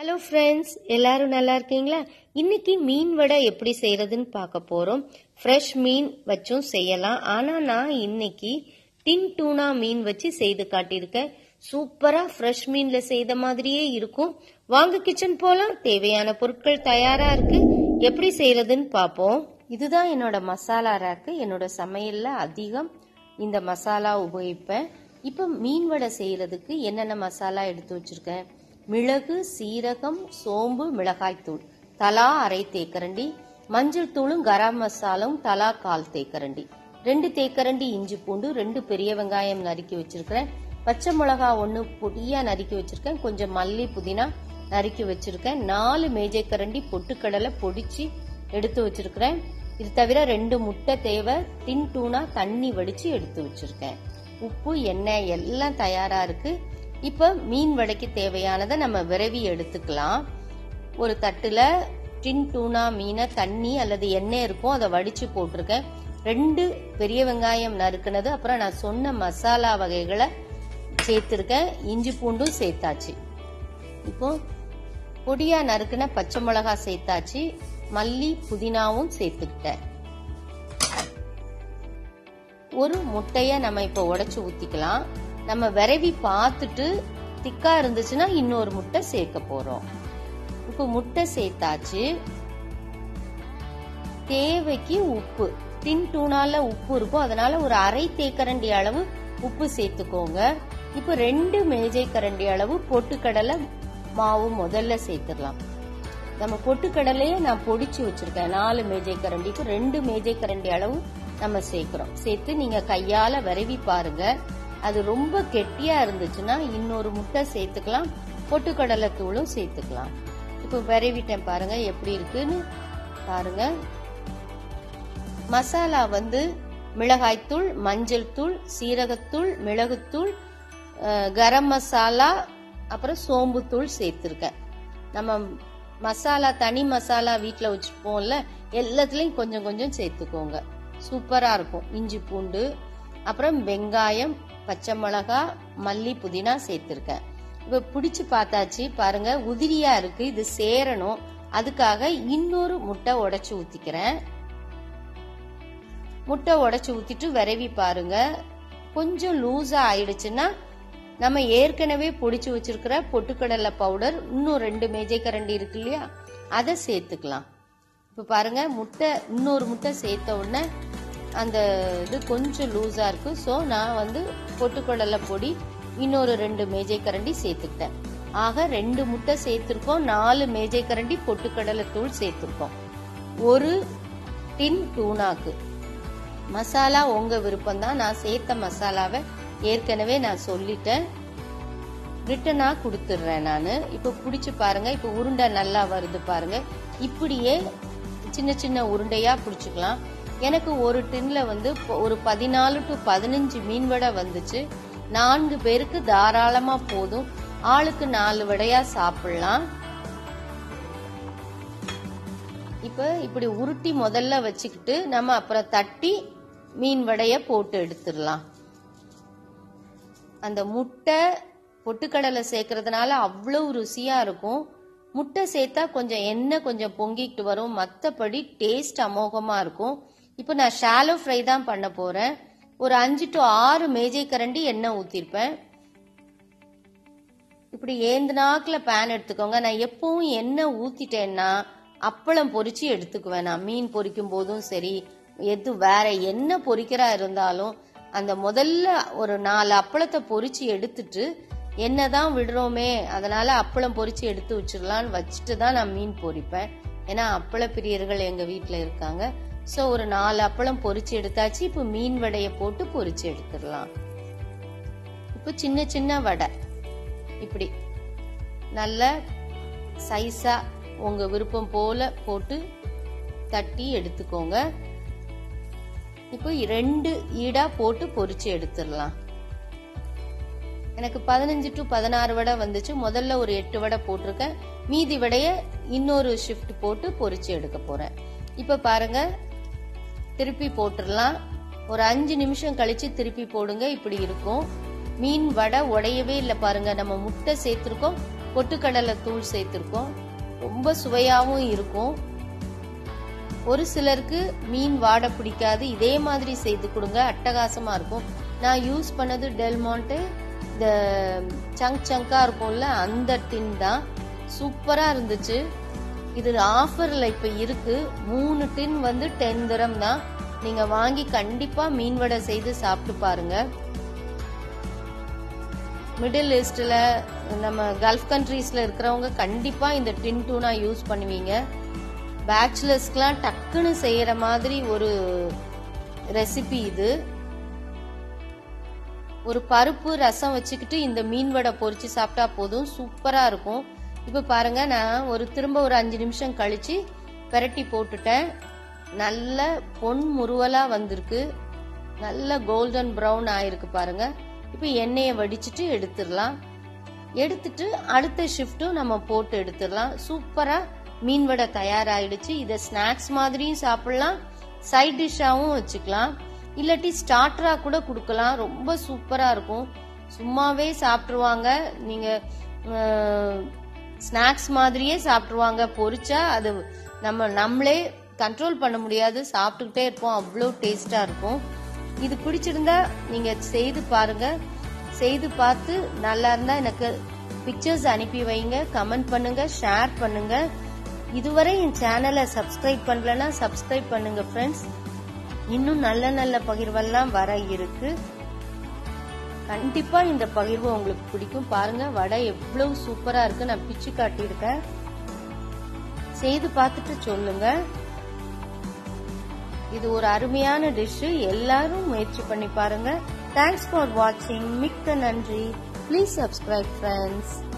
hello friends எல்லாரும் நல்லா இருக்கீங்களா இன்னைக்கு மீன் வடை எப்படி செய்யறதுன்னு பார்க்க போறோம் ஃப்ரெஷ் மீன் வச்சும் செய்யலாம் ஆனா நான் இன்னைக்கு டின் டூனா மீன் வச்சு செய்து காட்டியிருக்கேன் சூப்பரா ஃப்ரெஷ் மீன்ல செய்த மாதிரியே இருக்கும் வாங்க கிச்சன் போலாம் தேவையான பொருட்கள் தயாரா இருக்கு எப்படி செய்யறதுன்னு பார்ப்போம் இதுதான் என்னோட மசாலா ரேக்கு என்னோட சமையல்ல அதிகம் இந்த மசாலா உபயோகிப்பேன் இப்போ மீன் வடை செய்யறதுக்கு என்னென்ன மசாலா எடுத்து வச்சிருக்கேன் மிளகு சீரகம் சோம்பு மிளகாய்த்தூள் தலா அரை தேக்கரண்டி மஞ்சள் தூளும் கரம் மசாலும் தலா கால் தேக்கரண்டி ரெண்டு தேக்கரண்டி இஞ்சி பூண்டு ரெண்டு பெரிய வெங்காயம் நறுக்கி வச்சிருக்கிறேன் பச்சை மிளகா ஒன்று பொடியா நறுக்கி வச்சிருக்கேன் கொஞ்சம் மல்லி புதினா நறுக்கி வச்சிருக்கேன் நாலு மேஜைக்கரண்டி பொட்டுக்கடலை பொடிச்சு எடுத்து வச்சிருக்கிறேன் இது தவிர ரெண்டு முட்டை தேவை டின் டூனா தண்ணி வடிச்சு எடுத்து வச்சிருக்கேன் உப்பு எண்ணெய் எல்லாம் தயாரா இருக்கு இப்ப மீன் வடைக்கு தேவையானதை நம்ம விரவி எடுத்துக்கலாம் ஒரு தட்டுல டின் டூனா மீனை தண்ணி அல்லது எண்ணெய் இருக்கும் அதை வடிச்சு போட்டிருக்கேன் ரெண்டு பெரிய வெங்காயம் நறுக்குனது அப்புறம் நான் சொன்ன மசாலா வகைகளை சேர்த்திருக்கேன் இஞ்சி பூண்டும் சேர்த்தாச்சு இப்போ பொடியா நறுக்குன பச்சை மிளகா சேர்த்தாச்சு மல்லி புதினாவும் சேர்த்துக்கிட்டேன் ஒரு முட்டைய நம்ம இப்ப உடைச்சு ஊத்திக்கலாம் நம்ம விரவி பார்த்துட்டு திக்கா இருந்துச்சுன்னா இன்னொரு முட்டை சேர்க்க போறோம் இப்போ முட்டை சேர்த்தாச்சு தேவைக்கு உப்பு டின் டூனால உப்பு இருக்கும் அதனால ஒரு அரை தேக்கரண்டி அளவு உப்பு சேர்த்துக்கோங்க இப்போ ரெண்டு மேஜை கரண்டி அளவு பொட்டுக்கடலை மாவு முதல்ல சேர்த்துடலாம் நம்ம பொட்டுக்கடலையே நான் பொடிச்சு வச்சிருக்கேன் நாலு மேஜை கரண்டிக்கு ரெண்டு மேஜை கரண்டி அளவு நம்ம சேர்க்கிறோம் சேர்த்து நீங்க கையால விரவி பாருங்க அது ரொம்ப கெட்டியா இருந்துச்சுன்னா இன்னொரு முட்டை சேர்த்துக்கலாம் பொட்டுக்கடலை தூளும் சேர்த்துக்கலாம் இப்போ விரவிட்டேன் பாருங்க எப்படி இருக்குன்னு பாருங்க மசாலா வந்து மிளகாய்த்தூள் மஞ்சள் தூள் சீரகத்தூள் மிளகுத்தூள் கரம் மசாலா அப்புறம் சோம்பு தூள் சேர்த்துருக்கேன் நம்ம மசாலா தனி மசாலா வீட்டில் வச்சுப்போம்ல எல்லாத்துலேயும் கொஞ்சம் கொஞ்சம் சேர்த்துக்கோங்க சூப்பராக இருக்கும் இஞ்சி பூண்டு அப்புறம் வெங்காயம் பச்சை மிளகா மல்லி புதினா சேர்த்துருக்கேன் இப்போ பிடிச்சி பார்த்தாச்சு பாருங்க உதிரியா இருக்கு இது சேரணும் அதுக்காக இன்னொரு முட்டை உடைச்சு ஊத்திக்கிறேன் முட்டை உடைச்சு ஊத்திட்டு விரவி பாருங்க கொஞ்சம் லூஸா ஆயிடுச்சுன்னா நம்ம ஏற்கனவே பொடிச்சு வச்சிருக்கிற பொட்டுக்கடலை பவுடர் இன்னும் ரெண்டு மேஜை கரண்டி இருக்கு இல்லையா அதை சேர்த்துக்கலாம் இப்போ பாருங்க முட்டை இன்னொரு முட்டை சேர்த்த உடனே அந்த இது கொஞ்சம் லூஸா இருக்கு ஸோ நான் வந்து பொட்டுக்கடலை பொடி இன்னொரு ரெண்டு மேஜை கரண்டி சேர்த்துக்கிட்டேன் ஆக ரெண்டு முட்டை சேர்த்துருக்கோம் நாலு மேஜை கரண்டி பொட்டுக்கடலை தூள் சேர்த்துருக்கோம் ஒரு டின் டூனாக்கு மசாலா உங்க விருப்பம் தான் நான் சேர்த்த மசாலாவை ஏற்கனவே நான் சொல்லிட்டேன் ரிட்டனா கொடுத்துடுறேன் நான் இப்போ பிடிச்சி பாருங்க இப்போ உருண்டை நல்லா வருது பாருங்க இப்படியே சின்ன சின்ன உருண்டையா பிடிச்சிக்கலாம் எனக்கு ஒரு டின்ல வந்து ஒரு பதினாலு டு பதினஞ்சு மீன் வடை வந்துச்சு நான்கு பேருக்கு தாராளமா போதும் ஆளுக்கு நாலு வடையா சாப்பிடலாம் இப்ப இப்படி உருட்டி முதல்ல வச்சுக்கிட்டு நம்ம அப்புறம் தட்டி மீன் வடைய போட்டு எடுத்துடலாம் அந்த முட்டை பொட்டுக்கடலை சேர்க்கறதுனால அவ்வளவு ருசியா இருக்கும் முட்டை சேர்த்தா கொஞ்சம் எண்ணெய் கொஞ்சம் பொங்கிட்டு வரும் மற்றபடி டேஸ்ட் அமோகமா இருக்கும் இப்போ நான் ஷாலோ ஃப்ரை தான் பண்ண போறேன் ஒரு அஞ்சு டு ஆறு மேஜை கரண்டி எண்ணெய் ஊத்திருப்பேன் இப்படி ஏந்துனாக்குல பேன் எடுத்துக்கோங்க நான் எப்பவும் எண்ணெய் ஊத்திட்டேன்னா அப்பளம் பொரிச்சு எடுத்துக்குவேன் நான் மீன் பொரிக்கும் போதும் சரி எது வேற என்ன பொரிக்கிறா இருந்தாலும் அந்த முதல்ல ஒரு நாலு அப்பளத்தை பொரிச்சு எடுத்துட்டு என்னதான் விடுறோமே அதனால அப்பளம் பொரிச்சு எடுத்து வச்சிடலான்னு வச்சுட்டு தான் நான் மீன் பொரிப்பேன் ஏன்னா அப்பள பிரியர்கள் எங்க வீட்டுல இருக்காங்க ஸோ ஒரு நாலு அப்பளம் பொரிச்சு எடுத்தாச்சு இப்போ மீன் வடையை போட்டு பொரிச்சு எடுத்துடலாம் இப்போ சின்ன சின்ன வடை இப்படி நல்ல சைஸா உங்க விருப்பம் போல போட்டு தட்டி எடுத்துக்கோங்க இப்போ ரெண்டு ஈடா போட்டு பொரிச்சு எடுத்துடலாம் எனக்கு பதினஞ்சு டு பதினாறு வடை வந்துச்சு முதல்ல ஒரு எட்டு வடை போட்டிருக்கேன் மீதி வடைய இன்னொரு ஷிஃப்ட் போட்டு பொரிச்சு எடுக்க போறேன் இப்ப பாருங்க திருப்பி போட்டுடலாம் ஒரு அஞ்சு நிமிஷம் கழிச்சு திருப்பி போடுங்க இப்படி இருக்கும் மீன் வடை உடையவே இல்லை பாருங்க நம்ம முட்டை சேர்த்துருக்கோம் பொட்டுக்கடலை தூள் சேர்த்திருக்கோம் ரொம்ப சுவையாவும் இருக்கும் ஒரு சிலருக்கு மீன் வாட பிடிக்காது இதே மாதிரி செய்து கொடுங்க அட்டகாசமா இருக்கும் நான் யூஸ் பண்ணது டெல்மான்ட்டு இந்த சங்க் சங்கா இருக்கும்ல அந்த டின் தான் சூப்பரா இருந்துச்சு இது ஆஃபர்ல இப்ப இருக்கு மூணு டின் வந்து டென் தரம் தான் நீங்க வாங்கி கண்டிப்பா மீன் வடை செய்து சாப்பிட்டு பாருங்க மிடில் ஈஸ்ட்ல நம்ம கல்ஃப் கண்ட்ரீஸ்ல இருக்கிறவங்க கண்டிப்பா இந்த டின் டூனா யூஸ் பண்ணுவீங்க பேச்சுலர்ஸ்க்குலாம் டக்குன்னு செய்யற மாதிரி ஒரு ரெசிபி இது ஒரு பருப்பு ரசம் வச்சுக்கிட்டு இந்த மீன் வடை பொரிச்சு சாப்பிட்டா போதும் சூப்பரா இருக்கும் இப்ப பாருங்க நான் ஒரு திரும்ப ஒரு அஞ்சு நிமிஷம் கழிச்சு பெரட்டி போட்டுட்டேன் நல்ல பொன் முருவலா வந்திருக்கு நல்ல கோல்டன் ப்ரௌன் ஆயிருக்கு பாருங்க இப்ப எண்ணெயை வடிச்சிட்டு எடுத்துடலாம் எடுத்துட்டு அடுத்த ஷிஃப்ட்டும் நம்ம போட்டு எடுத்துடலாம் சூப்பரா மீன் வடை தயாராயிடுச்சு இதை ஸ்நாக்ஸ் மாதிரியும் சாப்பிடலாம் சைட் டிஷ்ஷாவும் வச்சுக்கலாம் இல்லாட்டி ஸ்டார்டரா கூட கொடுக்கலாம் ரொம்ப சூப்பரா இருக்கும் சும்மாவே சாப்பிட்டுருவாங்க நீங்க ஸ்நாக்ஸ் மாதிரியே சாப்பிட்டுருவாங்க பொரிச்சா அது நம்ம நம்மளே கண்ட்ரோல் பண்ண முடியாது சாப்பிட்டுக்கிட்டே இருப்போம் அவ்வளோ டேஸ்டா இருக்கும் இது பிடிச்சிருந்தா நீங்க செய்து பாருங்க செய்து பார்த்து நல்லா இருந்தா எனக்கு பிக்சர்ஸ் அனுப்பி வைங்க கமெண்ட் பண்ணுங்க ஷேர் பண்ணுங்க இதுவரை என் சேனலை சப்ஸ்கிரைப் பண்ணலன்னா சப்ஸ்கிரைப் பண்ணுங்க ஃப்ரெண்ட்ஸ் இன்னும் நல்ல நல்ல பகிர்வெல்லாம் வர இருக்கு கண்டிப்பா இந்த பகிர்வு உங்களுக்கு பிடிக்கும் பாருங்க வடை எவ்வளவு சூப்பரா இருக்கு நான் பிச்சு காட்டியிருக்கேன் செய்து பார்த்துட்டு சொல்லுங்க இது ஒரு அருமையான டிஷ் எல்லாரும் முயற்சி பண்ணி பாருங்க தேங்க்ஸ் ஃபார் வாட்சிங் மிக்க நன்றி ப்ளீஸ் சப்ஸ்கிரைப் ஃப்ரெண்ட்ஸ்